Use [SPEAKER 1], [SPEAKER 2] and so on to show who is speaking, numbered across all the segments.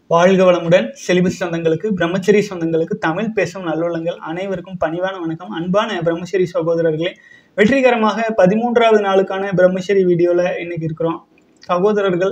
[SPEAKER 1] வாழ்க வளமுடன் செலிபஸ் சொந்தங்களுக்கு பிரம்மச்சரி சொந்தங்களுக்கு தமிழ் பேசும் நல்லுள்ளங்கள் அனைவருக்கும் பணிவான வணக்கம் அன்பான பிரம்மச்சரி சகோதரர்களே வெற்றிகரமாக பதிமூன்றாவது நாளுக்கான பிரம்மச்சரி வீடியோவில் இன்னைக்கு இருக்கிறோம் சகோதரர்கள்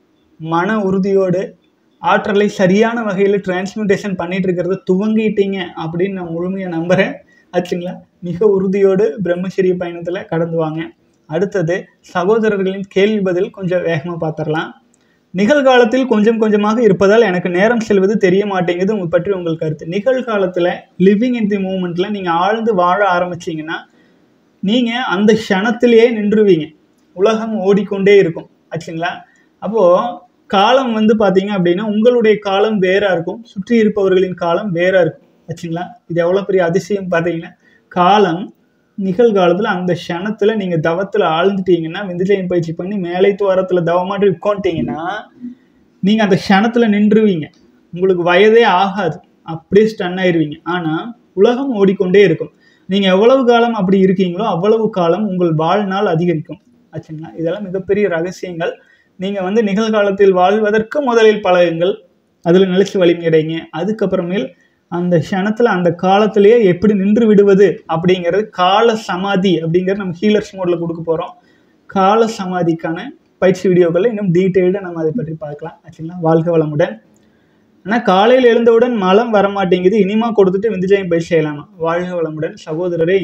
[SPEAKER 1] மன உறுதியோடு ஆற்றலை சரியான வகையில் டிரான்ஸ்மியூட்டேஷன் பண்ணிட்டு இருக்கிறத துவங்கிட்டீங்க அப்படின்னு நான் முழுமையாக நம்புகிறேன் ஆச்சுங்களா மிக உறுதியோடு பிரம்மச்சரிய பயணத்தில் கடந்து வாங்க அடுத்தது சகோதரர்களின் கேள்வி பதில் கொஞ்சம் வேகமாக பார்த்துடலாம் நிகழ்காலத்தில் கொஞ்சம் கொஞ்சமாக இருப்பதால் எனக்கு நேரம் செல்வது தெரிய மாட்டேங்குது உங்க பற்றி உங்கள் கருத்து நிகழ்காலத்தில் லிவிங் இன் தி மூமெண்ட்டில் நீங்கள் ஆழ்ந்து வாழ ஆரம்பிச்சீங்கன்னா நீங்கள் அந்த க்ஷணத்திலேயே நின்றுவீங்க உலகம் ஓடிக்கொண்டே இருக்கும் ஆச்சுங்களா அப்போது காலம் வந்து பார்த்தீங்க அப்படின்னா உங்களுடைய காலம் வேறா இருக்கும் சுற்றி இருப்பவர்களின் காலம் வேறா இருக்கும் ஆச்சுங்களா இது எவ்வளோ பெரிய அதிசயம் பார்த்தீங்கன்னா காலம் நிகழ்காலத்தில் அந்த க்ஷணத்தில் நீங்கள் தவத்தில் ஆழ்ந்துட்டீங்கன்னா விந்துஜயம் பயிற்சி பண்ணி மேலை துவாரத்தில் தவமாட்டி உட்காந்துட்டீங்கன்னா நீங்கள் அந்த க்ஷணத்தில் நின்றுவீங்க உங்களுக்கு வயதே ஆகாது அப்படியே ஸ்டன் ஆயிருவீங்க ஆனால் உலகம் ஓடிக்கொண்டே இருக்கும் நீங்கள் எவ்வளவு காலம் அப்படி இருக்கீங்களோ அவ்வளவு காலம் உங்கள் வாழ்நாள் அதிகரிக்கும் ஆச்சுங்களா இதெல்லாம் மிகப்பெரிய ரகசியங்கள் நீங்கள் வந்து நிகழ்காலத்தில் வாழ்வதற்கு முதலில் பழகுங்கள் அதில் நிலைச்சு வலிமையடைங்க அதுக்கப்புறமேல் அந்த க்ஷணத்தில் அந்த காலத்திலேயே எப்படி நின்று விடுவது அப்படிங்கிறது கால சமாதி அப்படிங்கிறது நம்ம ஹீலர்ஸ் மோடில் கொடுக்க போகிறோம் கால சமாதிக்கான பயிற்சி வீடியோக்களில் இன்னும் டீட்டெயில்டாக நம்ம அதை பற்றி பார்க்கலாம் ஆச்சுங்களா வாழ்க வளமுடன் ஆனால் காலையில் எழுந்தவுடன் மலம் வரமாட்டேங்குது இனிமா கொடுத்துட்டு விந்துஜயம் பயிற்சி செய்யலாமா வாழ்க வளமுடன் சகோதரரை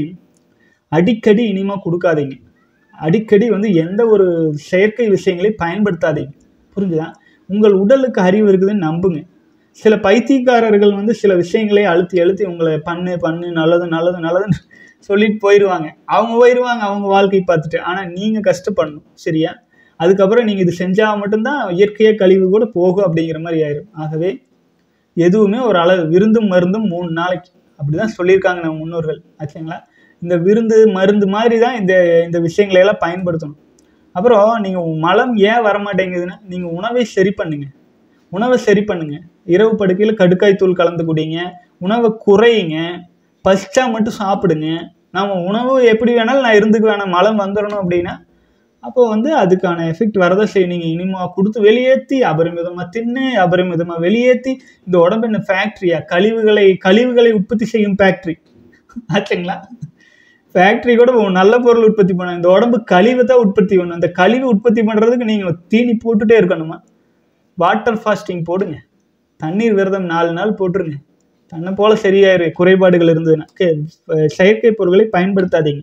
[SPEAKER 1] அடிக்கடி இனிமா கொடுக்காதீங்க அடிக்கடி வந்து எந்த ஒரு செயற்கை விஷயங்களையும் பயன்படுத்தாதீங்க புரிஞ்சுதா உங்கள் உடலுக்கு அறிவு இருக்குதுன்னு நம்புங்க சில பைத்தியக்காரர்கள் வந்து சில விஷயங்களை அழுத்தி அழுத்தி உங்களை பண்ணு பண்ணு நல்லது நல்லது நல்லதுன்னு சொல்லிட்டு போயிடுவாங்க அவங்க போயிடுவாங்க அவங்க வாழ்க்கை பார்த்துட்டு ஆனால் நீங்கள் கஷ்டப்படணும் சரியா அதுக்கப்புறம் நீங்கள் இது செஞ்சால் மட்டும்தான் இயற்கையாக கழிவு கூட போகும் அப்படிங்கிற மாதிரி ஆயிரும் ஆகவே எதுவுமே ஒரு அளவு விருந்தும் மருந்தும் மூணு நாளைக்கு அப்படிதான் சொல்லியிருக்காங்க நம்ம முன்னோர்கள் ஆச்சுங்களா இந்த விருந்து மருந்து மாதிரி தான் இந்த இந்த விஷயங்களை எல்லாம் பயன்படுத்தணும் அப்புறம் நீங்கள் மலம் ஏன் வரமாட்டேங்குதுன்னா நீங்கள் உணவை சரி பண்ணுங்க உணவை சரி பண்ணுங்க இரவு படுக்கையில் கடுக்காய் தூள் கலந்து குடிங்க உணவை குறையுங்க பசிச்சா மட்டும் சாப்பிடுங்க நம்ம உணவு எப்படி வேணாலும் நான் இருந்துக்கு வேணாம் மலம் வந்துடணும் அப்படின்னா அப்போ வந்து அதுக்கான எஃபெக்ட் வரதை செய்யும் நீங்கள் இனிமா கொடுத்து வெளியேற்றி அபரிமிதமாக தின்னு அபரிமிதமாக வெளியேற்றி இந்த உடம்பு என்ன ஃபேக்ட்ரியா கழிவுகளை கழிவுகளை உற்பத்தி செய்யும் ஃபேக்ட்ரி ஆச்சுங்களா ஃபேக்ட்ரி கூட நல்ல பொருள் உற்பத்தி பண்ண இந்த உடம்பு கழிவை தான் உற்பத்தி பண்ணும் அந்த கழிவு உற்பத்தி பண்ணுறதுக்கு நீங்கள் தீனி போட்டுட்டே இருக்கணுமா வாட்டர் ஃபாஸ்டிங் போடுங்க தண்ணீர் விரதம் நாலு நாள் போட்டுருங்க தன்னை போல சரியாயிரு குறைபாடுகள் இருந்ததுன்னா செயற்கை பொருட்களை பயன்படுத்தாதீங்க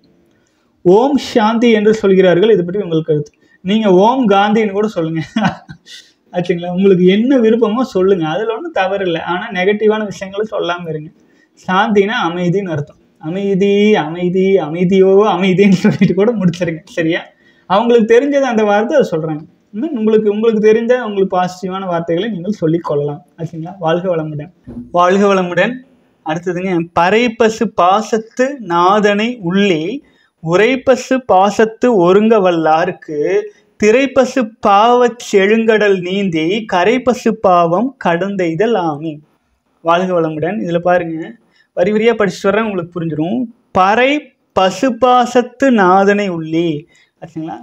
[SPEAKER 1] ஓம் சாந்தி என்று சொல்கிறார்கள் இது பற்றி உங்களுக்கு கருத்து நீங்கள் ஓம் காந்தின்னு கூட சொல்லுங்க ஆச்சுங்களா உங்களுக்கு என்ன விருப்பமோ சொல்லுங்க அதில் ஒன்றும் தவறு இல்லை ஆனால் நெகட்டிவான விஷயங்களும் சொல்லாமல் இருங்க சாந்தினா அமைதின்னு அர்த்தம் அமைதி அமைதி அமைதியோ அமைதின்னு சொல்லிட்டு கூட முடிச்சிருங்க சரியா அவங்களுக்கு தெரிஞ்சது அந்த வார்த்தை அதை சொல்கிறாங்க இன்னும் உங்களுக்கு உங்களுக்கு தெரிஞ்ச உங்களுக்கு பாசிட்டிவான வார்த்தைகளை நீங்கள் சொல்லிக் கொள்ளலாம் ஆச்சுங்களா வாழ்க வளமுடன் வாழ்க வளமுடன் அடுத்ததுங்க பறைப்பசு பாசத்து நாதனை உள்ளே உரைப்பசு பாசத்து ஒருங்க வல்லாருக்கு திரைப்பசு பாவச் செழுங்கடல் நீந்தி கரைப்பசு பாவம் கடந்தெய்தல் ஆமி வாழ்க வளமுடன் இதில் பாருங்க வரி வரியாக படிச்சுட்டு வர்றேன் உங்களுக்கு புரிஞ்சிடும் பறை பசுபாசத்து நாதனை உள்ளே ஆச்சுங்களா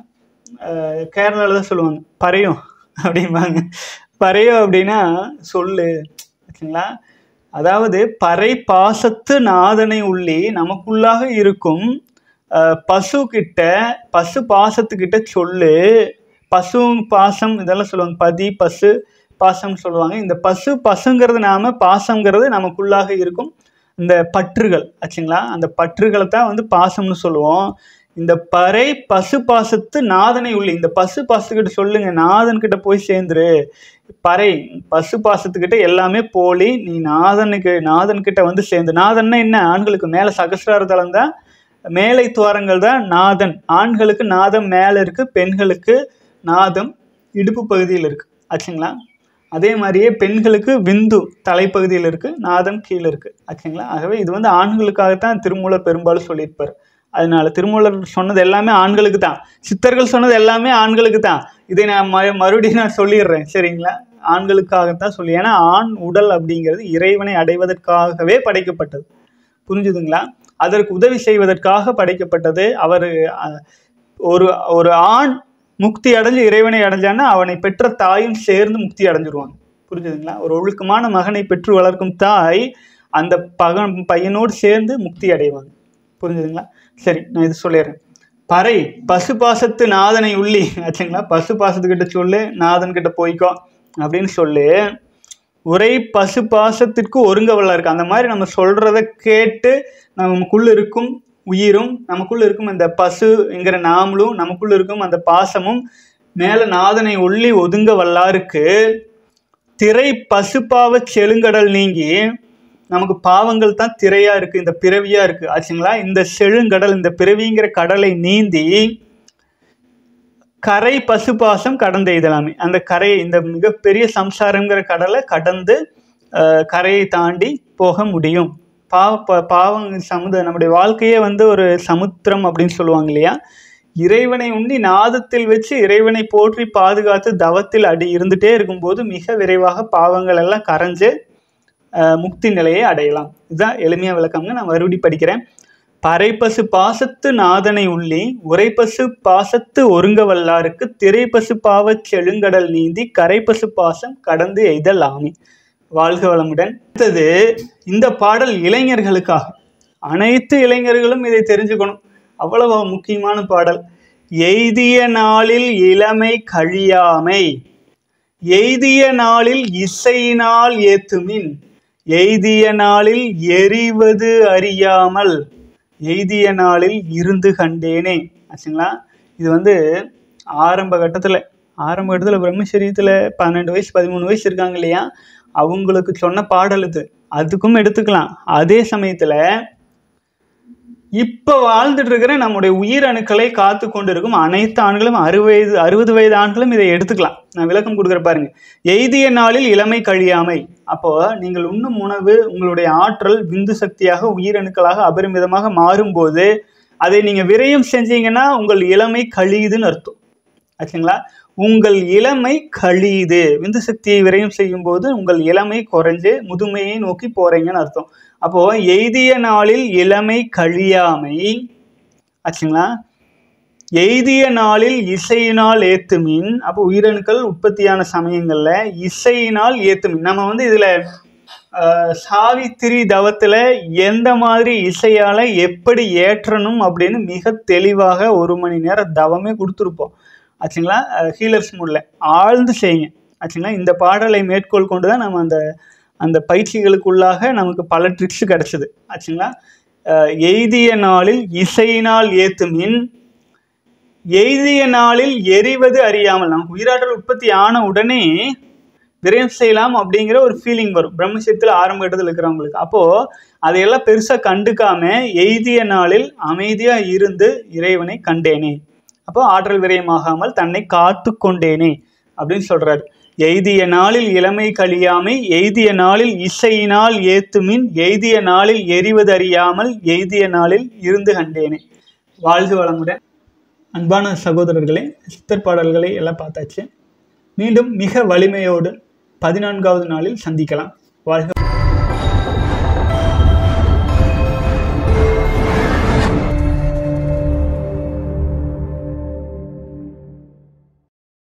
[SPEAKER 1] கேரளாவில் தான் சொல்லுவாங்க பறையும் அப்படிம்பாங்க பறையும் அப்படின்னா சொல்லு ஆச்சுங்களா அதாவது பறை பாசத்து நாதனை உள்ளே நமக்குள்ளாக இருக்கும் பசு கிட்ட பசு பாசத்துக்கிட்ட சொல்லு பசு பாசம் இதெல்லாம் சொல்லுவாங்க பதி பசு பாசம்னு சொல்லுவாங்க இந்த பசு பசுங்கிறது நாம பாசங்கிறது நமக்குள்ளாக இருக்கும் இந்த பற்றுகள் ஆச்சுங்களா அந்த பற்றுகளை தான் வந்து பாசம்னு சொல்லுவோம் இந்த பறை பசு பாசத்து நாதனை உள்ள இந்த பசு பாசத்துக்கிட்ட சொல்லுங்க நாதன் கிட்ட போய் சேர்ந்துரு பறை பசு பாசத்துக்கிட்ட எல்லாமே போலி நீ நாதனுக்கு நாதன் கிட்ட வந்து சேர்ந்து நாதன்னா என்ன ஆண்களுக்கு மேலே சகசிரார தளம் தான் மேலை துவாரங்கள் தான் நாதன் ஆண்களுக்கு நாதம் மேலே இருக்கு பெண்களுக்கு நாதம் இடுப்பு பகுதியில் இருக்கு ஆச்சுங்களா அதே மாதிரியே பெண்களுக்கு விந்து தலைப்பகுதியில் இருக்கு நாதம் கீழே இருக்கு ஆச்சுங்களா ஆகவே இது வந்து ஆண்களுக்காகத்தான் திருமூலர் பெரும்பாலும் சொல்லியிருப்பார் அதனால திருமூலர் சொன்னது எல்லாமே ஆண்களுக்கு தான் சித்தர்கள் சொன்னது எல்லாமே ஆண்களுக்கு தான் இதை நான் ம மறுபடியும் நான் சொல்லிடுறேன் சரிங்களா ஆண்களுக்காகத்தான் சொல்லி ஏன்னா ஆண் உடல் அப்படிங்கிறது இறைவனை அடைவதற்காகவே படைக்கப்பட்டது புரிஞ்சுதுங்களா அதற்கு உதவி செய்வதற்காக படைக்கப்பட்டது அவர் ஒரு ஒரு ஆண் முக்தி அடைஞ்சு இறைவனை அடைஞ்சான்னா அவனை பெற்ற தாயும் சேர்ந்து முக்தி அடைஞ்சிருவாங்க புரிஞ்சுதுங்களா ஒரு ஒழுக்கமான மகனை பெற்று வளர்க்கும் தாய் அந்த பகன் பையனோடு சேர்ந்து முக்தி அடைவாங்க புரிஞ்சுதுங்களா சரி நான் இது சொல்லிடுறேன் பறை பசு பாசத்து நாதனை உள்ளி ஆச்சுங்களா பசு பாசத்துக்கிட்ட சொல்லு நாதன் கிட்ட போய்க்கோ அப்படின்னு சொல்லு உரை பசு பாசத்திற்கு ஒருங்கவல்ல இருக்கு அந்த மாதிரி நம்ம சொல்றத கேட்டு நமக்குள்ள இருக்கும் உயிரும் நமக்குள்ள இருக்கும் இந்த பசுங்கிற நாமளும் நமக்குள்ள இருக்கும் அந்த பாசமும் மேல நாதனை ஒள்ளி ஒதுங்க வல்லாருக்கு திரை பசுபாவ செழுங்கடல் நீங்கி நமக்கு பாவங்கள் தான் திரையா இருக்கு இந்த பிறவியா இருக்கு ஆச்சுங்களா இந்த செழுங்கடல் இந்த பிறவிங்கிற கடலை நீந்தி கரை பசுபாசம் கடந்து எய்தலாமே அந்த கரை இந்த மிகப்பெரிய சம்சாரங்கிற கடலை கடந்து அஹ், கரையை தாண்டி போக முடியும் பாவ ப- பாவங்க சமுத நம்முடைய வாழ்க்கையே வந்து ஒரு சமுத்திரம் அப்படின்னு சொல்லுவாங்க இல்லையா இறைவனை உண்ணி நாதத்தில் வச்சு இறைவனை போற்றி பாதுகாத்து தவத்தில் அடி இருந்துட்டே இருக்கும்போது மிக விரைவாக பாவங்கள் எல்லாம் கரைஞ்சு அஹ், முக்தி நிலையை அடையலாம் இதுதான் எளிமையாக விளக்கம்ங்க நான் மறுபடி படிக்கிறேன் பறைப்பசு பாசத்து நாதனை உள்ளி உரைப்பசு பாசத்து ஒருங்க வல்லாருக்கு திரைப்பசு பாவச் செழுங்கடல் நீந்தி கரைப்பசு பாசம் கடந்து எய்தல் ஆமி வாழ்க வளமுடன் அடுத்தது இந்த பாடல் இளைஞர்களுக்காக அனைத்து இளைஞர்களும் இதை தெரிஞ்சுக்கணும் அவ்வளவு முக்கியமான பாடல் எய்திய நாளில் இளமை கழியாமை எய்திய நாளில் இசையினால் ஏத்துமின் எய்திய நாளில் எரிவது அறியாமல் எய்திய நாளில் இருந்து கண்டேனே ஆச்சுங்களா இது வந்து ஆரம்ப கட்டத்தில் ஆரம்ப கட்டத்தில் பிரம்மச்சரியத்தில் பன்னெண்டு வயசு பதிமூணு வயசு இருக்காங்க இல்லையா அவங்களுக்கு சொன்ன பாடல் இது அதுக்கும் எடுத்துக்கலாம் அதே சமயத்தில் இப்போ வாழ்ந்துட்டு இருக்கிற நம்முடைய உயிர் அணுக்களை காத்து கொண்டிருக்கும் அனைத்து ஆண்களும் அறுபது அறுபது வயது ஆண்களும் இதை எடுத்துக்கலாம் நான் விளக்கம் கொடுக்குற பாருங்க எய்திய நாளில் இளமை கழியாமை அப்போ நீங்கள் உண்ணும் உணவு உங்களுடைய ஆற்றல் விந்து சக்தியாக உயிரணுக்களாக அபரிமிதமாக மாறும்போது அதை நீங்க விரயம் செஞ்சீங்கன்னா உங்கள் இளமை கழியுதுன்னு அர்த்தம் ஆச்சுங்களா உங்கள் இளமை கழியுது விந்து சக்தியை விரயம் செய்யும் போது உங்கள் இளமை குறைஞ்சு முதுமையை நோக்கி போறீங்கன்னு அர்த்தம் அப்போ எய்திய நாளில் இளமை கழியாமை ஆச்சுங்களா எய்திய நாளில் இசையினால் ஏத்துமின் அப்போ உயிரணுக்கள் உற்பத்தியான சமயங்கள்ல இசையினால் ஏத்துமின் நம்ம வந்து இதுல ஆஹ், சாவித்திரி தவத்துல எந்த மாதிரி இசையால எப்படி ஏற்றணும் அப்படின்னு மிக தெளிவாக ஒரு மணி நேரம் தவமே கொடுத்துருப்போம் ஆச்சுங்களா ஹீலர்ஸ் மூடில் ஆழ்ந்து செய்யுங்க ஆச்சுங்களா இந்த பாடலை மேற்கோள் கொண்டு தான் நம்ம அந்த அந்த பயிற்சிகளுக்குள்ளாக நமக்கு பல ட்ரிக்ஸ் கிடச்சிது ஆச்சுங்களா அஹ் எய்திய நாளில் இசையினால் ஏத்துமின் எய்திய நாளில் எரிவது அறியாமல் நமக்கு உயிராற்றல் உற்பத்தி ஆன உடனே விரயம் செய்யலாம் அப்படிங்கிற ஒரு ஃபீலிங் வரும் பிரம்மசத்தில் ஆரம்ப இடத்துல இருக்கிறவங்களுக்கு அப்போது அதையெல்லாம் பெருசாக கண்டுக்காம எய்திய நாளில் அமைதியாக இருந்து இறைவனை கண்டேனே அப்போ ஆற்றல் விரயமாகாமல் தன்னை காத்து கொண்டேனே அப்படின்னு சொல்றாரு எய்திய நாளில் இளமை கழியாமை எய்திய நாளில் இசையினால் ஏத்துமின் எய்திய நாளில் எரிவது அறியாமல் எய்திய நாளில் இருந்து கண்டேனே வாழ்க வளமுடன் அன்பான சகோதரர்களே சித்தர் பாடல்களை எல்லாம் பார்த்தாச்சு மீண்டும் மிக வலிமையோடு பதினான்காவது நாளில் சந்திக்கலாம் வாழ்க